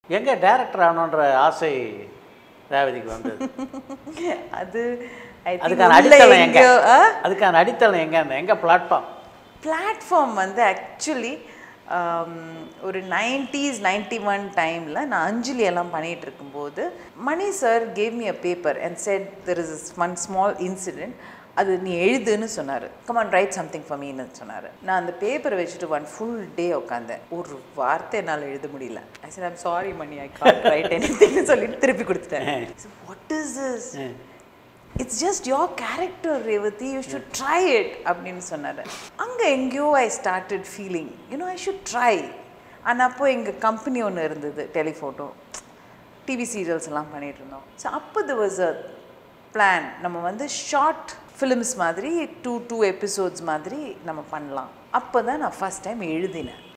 எங்கே டேரக்டர் ஆகணுன்ற ஆசை ரேவதிக்கு வந்தது அது I think அதுக்கான உள்ள அடித்தளம் எங்க எங்கேயோ, ஆ? அதுக்கான அடித்தளம் எங்க அந்த எங்க பிளாட்ஃபார்ம் பிளாட்ஃபார்ம் வந்து ஆக்சுவலி ஒரு நைன்டீஸ் நைன்டி ஒன் டைமில் நான் அஞ்சலி எல்லாம் பண்ணிகிட்டு இருக்கும்போது Mani sir gave me a paper and said there is one small incident அது நீ எழுதுன்னு சொன்னார் கமான் ரைட் சம்திங் ஃபார் மீன்னு சொன்னார் நான் அந்த பேப்பரை வச்சுட்டு ஒன் ஃபுல் டே உட்காந்தேன் ஒரு வார்த்தை என்னால் எழுத முடியல I said I'm sorry Mani I can't write any சொல்லிட்டு திருப்பி கொடுத்துட்டேன் what is this it's just your character Revathi you should try it அப்படின்னு சொன்னார் அங்கே எங்கேயோ I started feeling you know I should try ஆனால் அப்போ எங்கள் கம்பெனி ஒன்று இருந்தது டெலிஃபோட்டோ டிவி சீரியல்ஸ் எல்லாம் பண்ணிட்டு இருந்தோம் ஸோ அப்போ த வாஸ் அ பிளான் நம்ம வந்து ஷார்ட் ஃபிலிம்ஸ் மாதிரி டூ டூ எபிசோட்ஸ் மாதிரி நம்ம பண்ணலாம் அப்போ தான் நான் ஃபஸ்ட் டைம் எழுதினேன்